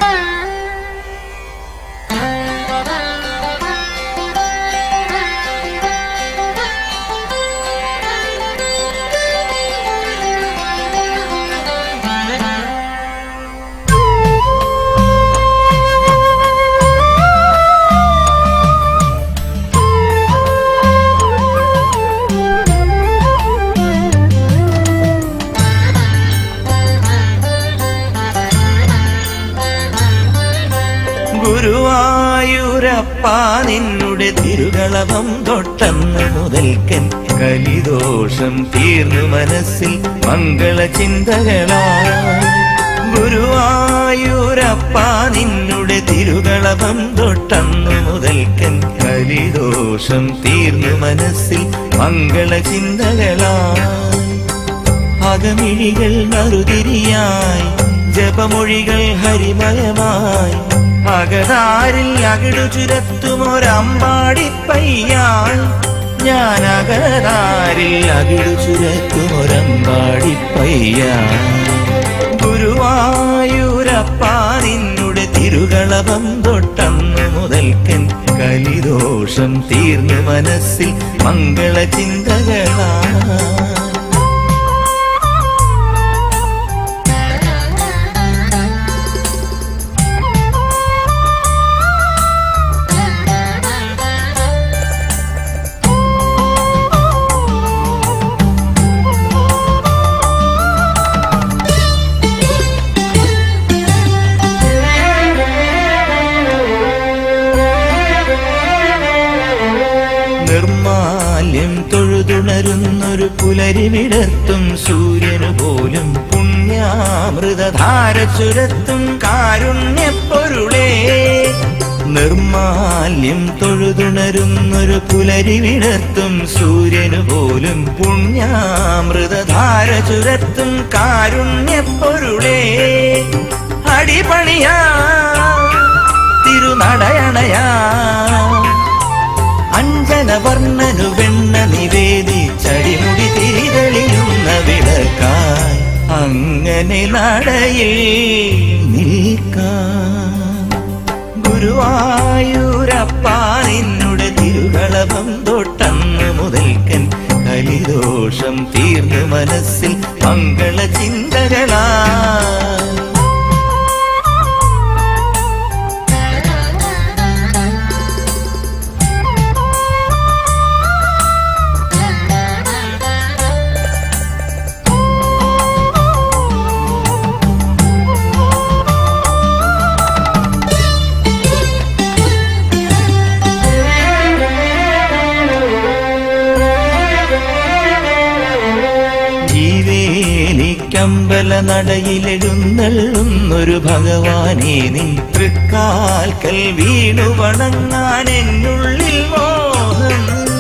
ഗുരുവായൂരപ്പ നിന്നുടെ തിരുകളവം തൊട്ടന്ന് മുതൽക്കൻ കലിദോഷം തീർന്നു മനസ്സിൽ മംഗള ചിന്തകളാ ഗുരുവായൂരപ്പ നിന്നുടെ തിരുകളവം തൊട്ടന്നു മുതൽക്കൻ കലിദോഷം തീർന്നു മനസ്സിൽ മംഗള ചിന്തകളാ അകമിഴികൾ നറുതിരിയായി ജപമൊഴികൾ ഹരിമയമായി അകതാരിൽ അകിടു ചുരത്തുമൊരമ്പാടി പയ്യാൻ ഞാൻ അകതാരിൽ അകിടു ചുരത്തുമൊരമ്പാടി പയ്യാൻ ഗുരുവായൂരപ്പ നിന്നുടെ തിരുകളവം തൊട്ടന്നു മുതൽക്കൻ കലിദോഷം തീർന്നു മനസ്സിൽ മംഗള ചിന്തകളാ നിർമാല്യം തൊഴുതുണരുന്നൊരു പുലരി വിടർത്തും സൂര്യനു പോലും പുണ്യാമൃതധാര ചുരത്തും കാരുണ്യപ്പൊരുളേ നിർമാല്യം തൊഴുതുണരുന്നൊരു പുലരി വിടർത്തും സൂര്യനു പോലും പുണ്യാമൃതധാര ചുരത്തും കാരുണ്യപ്പൊരുളേ അടിപണിയാ തിരുനടയണയാ അഞ്ജനവർണ്ണനു വെണ്ണ നിവേദിച്ചടിമുടി തിരിതെളിയുന്ന വിളക്കായി അങ്ങനെ നടയിൽ നിൽക്കാം ഗുരുവായൂരപ്പ നിന്നുടെ തിരുകളഭം തൊട്ടന്ന് മുതൽക്കൻ കലിദോഷം തീർന്നു മനസ്സിൽ മംഗള ചിന്തകളാ ജീവേലിക്കമ്പല നടയിലെഴുന്നള്ളുന്നൊരു ഭഗവാനെ നിൻ തൃക്കാൽക്കൽ വീണു വണങ്ങാൻ എന്നുള്ളിൽ മോഹം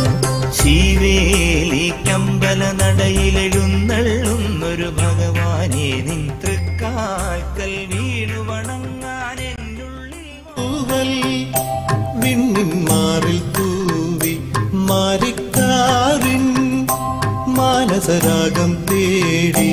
ശിവേലിക്കമ്പല നടയിലെഴുന്നള്ളുന്നൊരു ഭഗവാനെ നിൻ തൃക്കാൽക്കൽ വീണു വണങ്ങാൻ എന്നുള്ളിൽ തൂവൽ വിണ്ണിൻ മാറിൽ തൂവി മാറിക്കാറിൻ മാനസരാഗം തേടി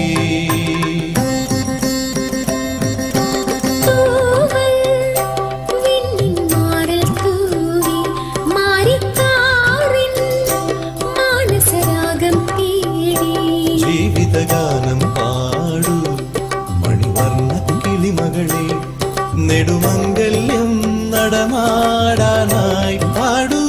തൂവൽ വിണ്ണിൻ മാറിൽ തൂവി മാറിക്കാറിൻ മാനസരാഗം തേടി ജീവിതഗാനം പാടൂ മണിവർണ്ണ കിളിമകളെ നെടുമംഗല്യം നടമാടാനായി പാടൂ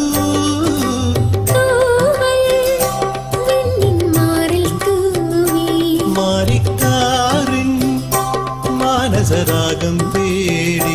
തൂവൽ വിണ്ണിൻ മാറിൽ തൂവി മാറിക്കാറിൻ മാനസരാഗം തേടി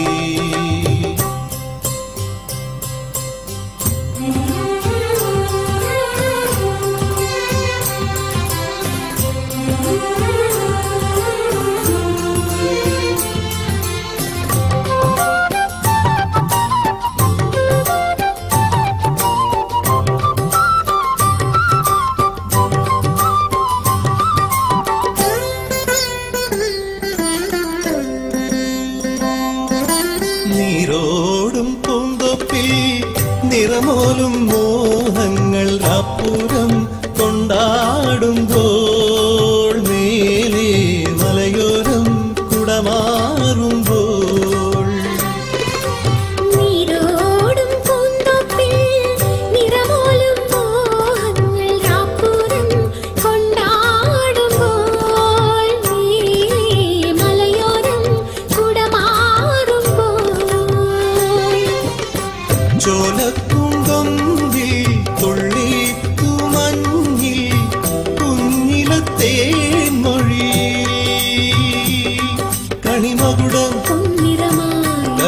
നീരോടും പൂന്തൊപ്പിൽ നിറമോലും മോഹങ്ങൾ അപ്പുറം കൊണ്ടാടുമ്പോൾ മേലെ മലയോരം കുടമാറുമ്പോൾ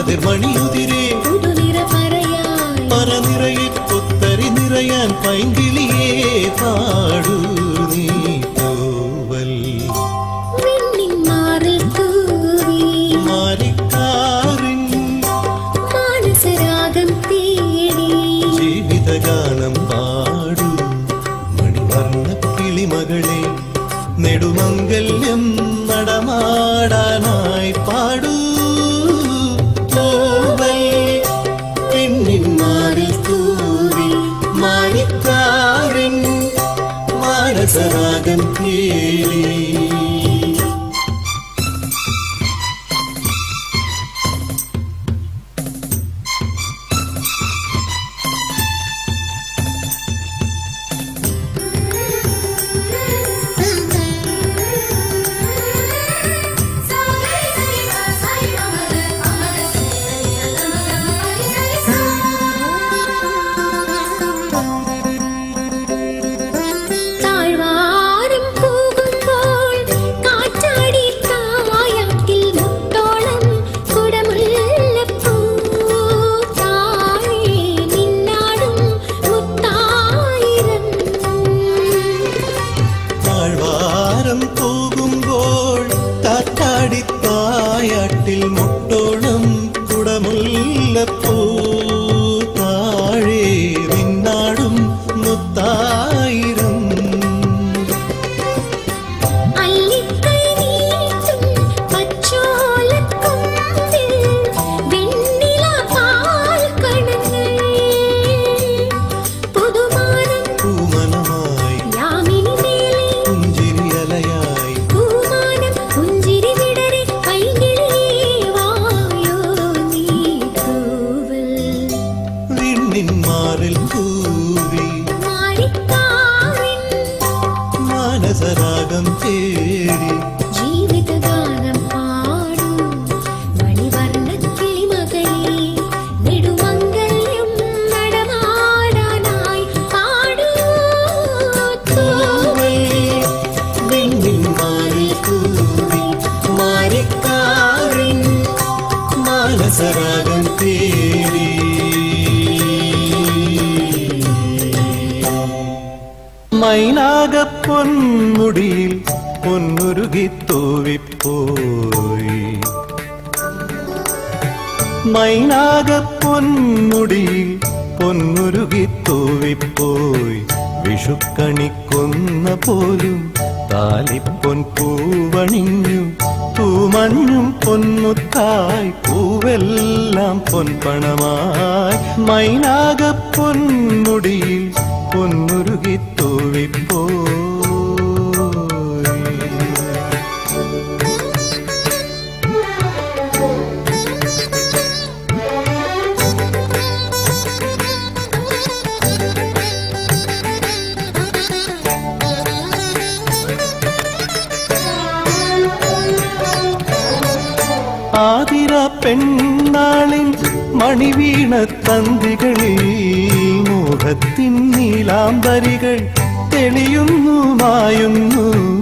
കതിർമണിയുതിരേ പുതുനിറ പറയാൻ പറനിറയിൽ പുത്തരി നിറയാൻ പൈങ്കിളിയേ പാടൂ നീ തൂവൽ വിണ്ണിൻ മാറിൽ തൂവി മാരിക്കാറിൻ മാനസരാഗം തേടി ജീവിതഗാനം പാടൂ മണിവർണ്ണ കിളിമകളെ നെടുമംഗല്യം നടമാടാനായി പാടൂ തൂവൽ പെണ്ണിൻ മാറിൽ തൂവി മാരിക്കാറിൻ മാനസരാഗം തേടി താഴ്വാരം പോകുമ്പോൾ കാറ്റാടി തായാട്ടിൽ മുട്ടോളം കുടമുല്ലപ്പൂ താഴെ നിന്നാടും മുത്തായിരം താഴ്വാരം പോകുമ്പോൾ കാറ്റാടിത്തായാട്ടിൽ മുട്ടോളം കുടമുല്ലപ്പൂ താഴെ നിന്നാടും മുത്തായിരം അല്ലിക്കൈ നീട്ടും പച്ചോലക്കൊമ്പിൽ വെണ്ണില പാൽ കണങ്ങൾ പുതുമാനം പൂമനമായി യാമിനി മേലെ പുഞ്ചിരി അലയായി പൂമാനം പുഞ്ചിരി വിടരെ കൈകിളിയേ വായോ നീ തൂവൽ വിണ്ണിൻ മാറിൽ കൂവി മാറിക്കാവിൻ മാനസരാഗം തേടി ജീവിതഗാനം പാടൂ മണിവർണ്ണക്കിളി മകളെ നെടുമംഗല്യം നടമാടാനായി പാടൂ തൂവൽ വിണ്ണിൻ മാറിൽ കൂവി മാറിക്കാറിൻ മാനസരാഗം തേടി മൈനാക പൊന്മുടിയിൽ പൊന്നുരുകി തൂവിപ്പോയി മൈനാക പൊന്മുടിയിൽ പൊന്നുരുകി തൂവിപ്പോയി വിഷുക്കണിക്കൊന്ന പോലും താലിപ്പൊൻ പൂവണിഞ്ഞു പൂമഞ്ഞും പൊന്മുത്തായി പൂവെല്ലാം പൊൻപണമായി മൈനാക പൊന്മുടിയിൽ പൊന്നുരുകി തൂവിപ്പോയി ആതിര പെണ്ണാളിൻ മണിവീണ തന്തികളിൽ മോഹത്തിൻ നീലാംബരികൾ തെളിയുന്നു മായുന്നു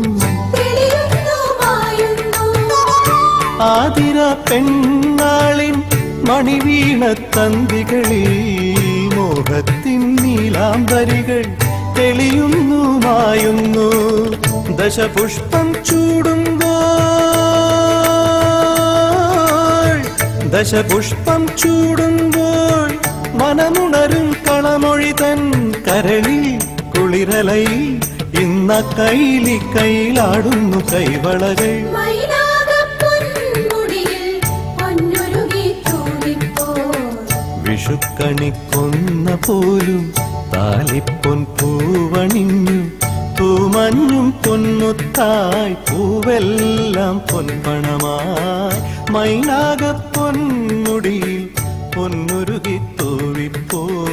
ആതിര പെണ്ണാളിൻ മണിവീണ തന്തികളിൽ മോഹത്തിൻ നീലാംബരികൾ തെളിയുന്നു മായുന്നു ദശപുഷ്പം ചൂടുമ്പോൾ ദശപുഷ്പം ചൂടുമ്പോൾ മനമുണരും കളമൊഴി തൻ കരളിൽ കുളിരലയിൽ ഇന്ന കൈലി കൈലാടുന്നു കൈവളകൾ വിഷുക്കണിക്കൊന്ന പോലും താലിപ്പൊൻ പൂവണിഞ്ഞു പൂമഞ്ഞും പൊന്മുത്തായി പൂവെല്ലാം പൊൻപണമായി മൈനാക പൊന്മുടിയിൽ പൊന്നുരുകി തൂവിപ്പോയി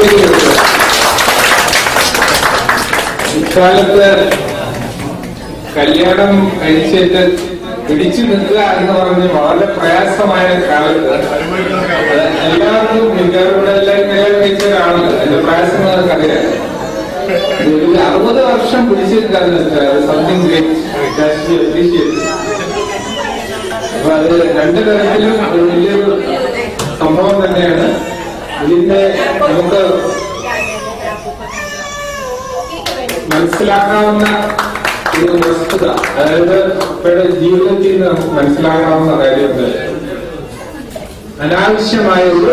ഇക്കാലത്ത് കല്യാണം കഴിച്ചിട്ട് പിടിച്ചു നിൽക്കുക എന്ന് പറഞ്ഞ് വളരെ പ്രയാസമായ കാലത്ത് അത് എല്ലാവർക്കും മിക്കവാറും എല്ലാം കല്യാണം കഴിച്ചവരാണ് അതിന്റെ പ്രയാസം നിങ്ങൾക്ക് അറിയാം ഒരു അറുപത് വർഷം പിടിച്ചിരിക്കാന്ന് വെച്ചാൽ സംതിങ് ഗ്രേറ്റ് അപ്പൊ അത് രണ്ടു തരത്തിലും ഒരു വലിയൊരു സംഭവം തന്നെയാണ് ഇതിന്റെ നമുക്ക് മനസ്സിലാക്കാവുന്ന ഒരു വസ്തുത അതായത് ഇവരുടെ ജീവിതത്തിൽ നിന്ന് നമുക്ക് മനസ്സിലാക്കാവുന്ന കാര്യമുണ്ട് അനാവശ്യമായ ഒരു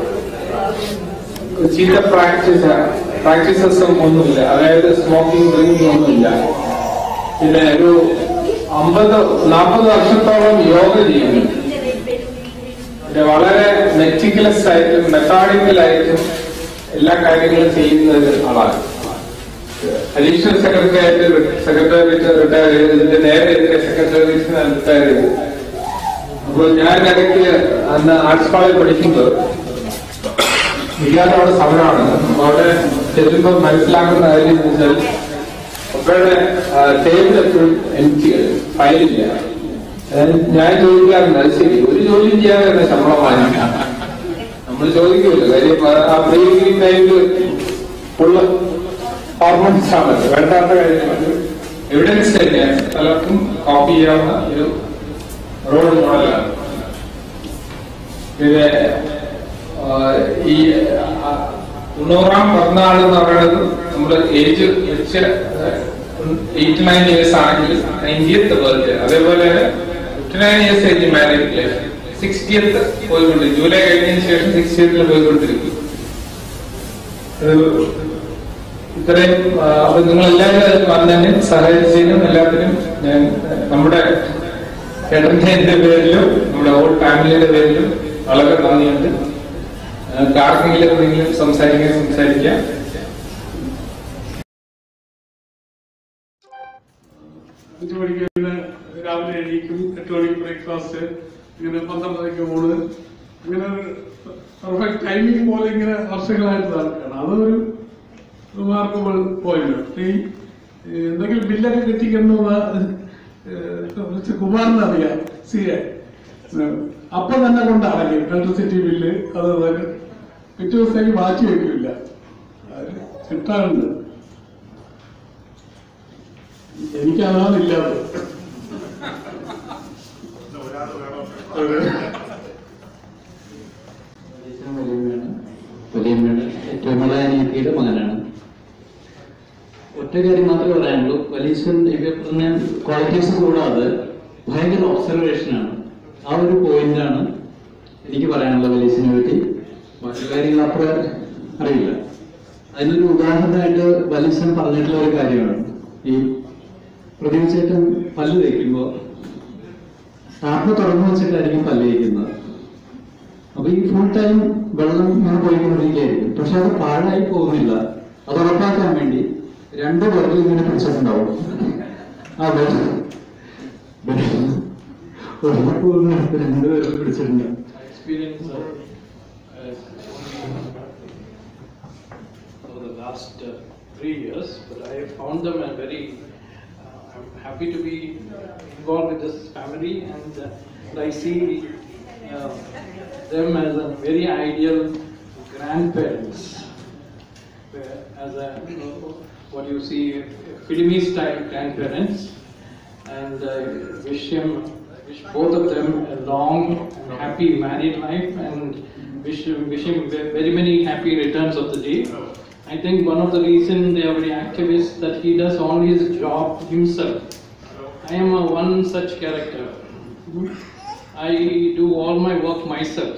ചീത്ത പ്രാക്ടീസ് പ്രാക്ടീസസും ഒന്നുമില്ല അതായത് സ്മോക്കിംഗ് ഡ്രിങ്കിങ് ഒന്നുമില്ല പിന്നെ ഒരു അമ്പത് നാൽപ്പത് വർഷത്തോളം യോഗ ചെയ്യുന്നു പിന്നെ വളരെ മെറ്റിക്കുലസ് ആയിട്ടും മെത്തോഡിക്കൽ ആയിട്ടും എല്ലാ കാര്യങ്ങളും ചെയ്യുന്ന ഒരു ആളാണ് അഡീഷണൽ സെക്രട്ടറി ആയിട്ട് സെക്രട്ടേറിയറ്റ് റിട്ടയർ ചെയ്ത് ഇതിന്റെ നേരെ ഇതിന്റെ സെക്രട്ടേറിയറ്റിന് റിട്ടയർ ചെയ്തു അപ്പോൾ ഞാൻ ഇടയ്ക്ക് അന്ന് ആർട്സ് കോളേജ് പഠിക്കുമ്പോൾ ഇല്ലാത്ത അവിടെ സമരമാണ് അപ്പൊ അവിടെ ചെല്ലുമ്പോൾ മനസ്സിലാക്കുന്ന കാര്യം എന്ന് വെച്ചാൽ അവരുടെ ടേബിൾ എപ്പോഴും എനിക്ക് ഫയലില്ല അതായത് ഞാൻ ചോദിക്കാറുണ്ട് അത് ശരി ഒരു ജോലിയും ചെയ്യാതെ തന്നെ ശമ്പളം വാങ്ങിക്കാം നമ്മൾ ചോദിക്കുമല്ലോ കാര്യം ആ- ആ പ്രീ ഡിഗ്രി ടൈമിൽ ഫുള്ള് ഹോർമോൺസ് ആണ് വേണ്ടാത്ത കാര്യങ്ങൾ എവിഡൻസ് തന്നെയാണ് പലർക്കും കോപ്പി ചെയ്യാവുന്ന ഒരു റോൾ മോഡലാണ് പിന്നെ ആ, ഈ ആ, തൊണ്ണൂറാം പിറന്നാൾ എന്ന് പറയുന്നത് നമ്മുടെ ഏജ് വെച്ച് എയ്റ്റി നയൻ ഇയേഴ്സ് ആണെങ്കിൽ നയൻറ്റിയത്ത് ബർത്ത്ഡേ അതേപോലെ fifty nine years age marriage life sixtieth പോയിക്കൊണ്ടിരിക്കും ജൂലൈ കഴിഞ്ഞതിന് ശേഷം സിക്സ്റ്റിയത്തിൽ പോയിക്കൊണ്ടിരിക്കും ഒരു ഇത്രയും ആ, അപ്പൊ നിങ്ങൾ എല്ലാവരും അതിൽ വന്നതിന് സഹായിച്ചതിനും എല്ലാത്തിനും ഞാൻ ആ, നമ്മുടെ ചേട്ടന്റെ എന്റെ പേരിലും നമ്മുടെ ഓൾ ഫാമിലിയുടെ പേരിലും വളരെ നന്ദിയുണ്ട് നിങ്ങൾക്ക് ആർക്കെങ്കിലും എന്തെങ്കിലും സംസാരിക്കാൻ സംസാരിക്കാം അഞ്ചു മണിക്ക് ഇങ്ങനെ രാവിലെ എണീക്കും എട്ട് മണിക്ക് ബ്രേക്ക്ഫാസ്റ്റ് ഇങ്ങനെ പന്ത്രണ്ടരയ്ക്ക് ഊണ് ഇങ്ങനെ പെർഫെക്റ്റ് ടൈമിംഗ് പോലെ ഇങ്ങനെ വർഷങ്ങളായിട്ട് നടക്കുകയാണ് അതൊരു റിമാർക്കബിൾ പോയിന്റ് ഈ ഈ എന്തെങ്കിലും ബില്ലൊക്കെ കിട്ടിക്കണമെന്ന് കുമാറിന് അറിയാം സി എ അപ്പൊ തന്നെ കൊണ്ട് അടങ്ങി ഇലക്ട്രിസിറ്റി ബില്ല് അത് ഇതൊക്കെ പിറ്റേ ദിവസത്തേക്ക് മാറ്റി വെക്കില്ല അത് കിട്ടാറുണ്ട് എനിക്കതാണ് ഇല്ലാത്തത് വലിയമ്മയാണ് വലിയമ്മയുടെ ഏറ്റവും ഇളയ അനിയത്തിയുടെ മകനാണ് ഒറ്റ കാര്യം മാത്രമേ പറയാനുള്ളൂ വലിയച്ഛൻ ഇവ പറഞ്ഞ ക്വാളിറ്റീസ് കൂടാതെ ഭയങ്കര ഒബ്സർവേഷനാണ് ആ ഒരു പോയിന്റാണ് എനിക്ക് പറയാനുള്ളത് വലിയച്ഛനെ പറ്റി മറ്റു കാര്യങ്ങൾ അത്ര അറിയില്ല അതിനൊരു ഉദാഹരണമായിട്ട് വലിയച്ഛൻ പറഞ്ഞിട്ടുള്ള ഒരു കാര്യമാണ് ഈ പ്രതീക്ഷേട്ടൻ പല്ല് തേക്കുമ്പോൾ ടാപ്പ് തുറന്നു വെച്ചിട്ടായിരിക്കും പല്ല് തേക്കുന്നത് അപ്പൊ ഈ ഫുൾ ടൈം വെള്ളം ഇങ്ങനെ പോയിക്കൊണ്ടിരിക്കുകയായിരിക്കും പക്ഷെ അത് പാഴായി പോകുന്നില്ല അത് ഉറപ്പാക്കാൻ വേണ്ടി രണ്ട് വിരൽ ഇങ്ങനെ പിടിച്ചിട്ടുണ്ടാവും ആ വെള്ളം ഉറപ്പ് പോകുന്നിടത്ത് രണ്ട് വിരൽ പിടിച്ചിട്ടുണ്ട് experience of uh, over the last uh, three years, but I have found them a very. Uh, I'm happy to be involved with this family, and uh, I see uh, them as a very ideal grandparents. Where As a what you see, Filipino style grandparents, and I wish him, wish both of them a long and happy married life, and wish him, wish him ve- very many happy returns of the day. I think one of the reason they are very active is that he does only his job himself. I am a one such character. I do all my work myself.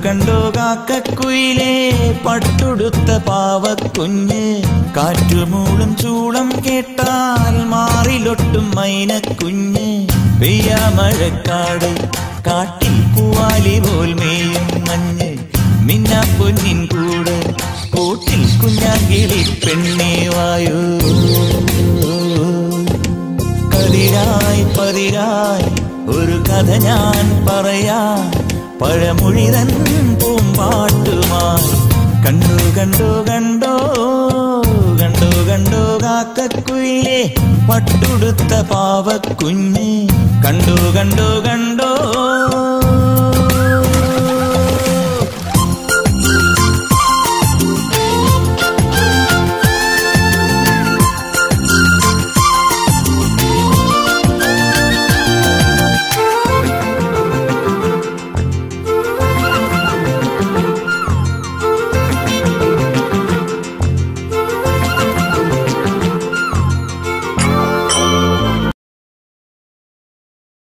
കണ്ടു കാക്കക്കുയിലേ പട്ടുടുത്ത പാവക്കുഞ്ഞ് കാറ്റുമൂളും ചൂളം കേട്ടാൽ മാറിലൊട്ടും മൈനക്കുഞ്ഞ് പെയ്യാമഴക്കാട് കാട്ടിൽ പൂവാലി പോൽ മേയും മഞ്ഞ് മിന്ന പൊന്നിൻ കൂട് കൂട്ടിൽ കുഞ്ഞാങ്കിളി പെണ്ണേ വായൂ കതിരായി പതിരായി ഒരു കഥ ഞാൻ പറയാ പഴമൊഴിതൻ പൂമ്പാട്ടുമായി കണ്ടു കണ്ടു കണ്ടോ കണ്ടു കണ്ടു കാക്കക്കുയിലെ പട്ടുടുത്ത പാവക്കുഞ്ഞ് കണ്ടു കണ്ടു കണ്ടു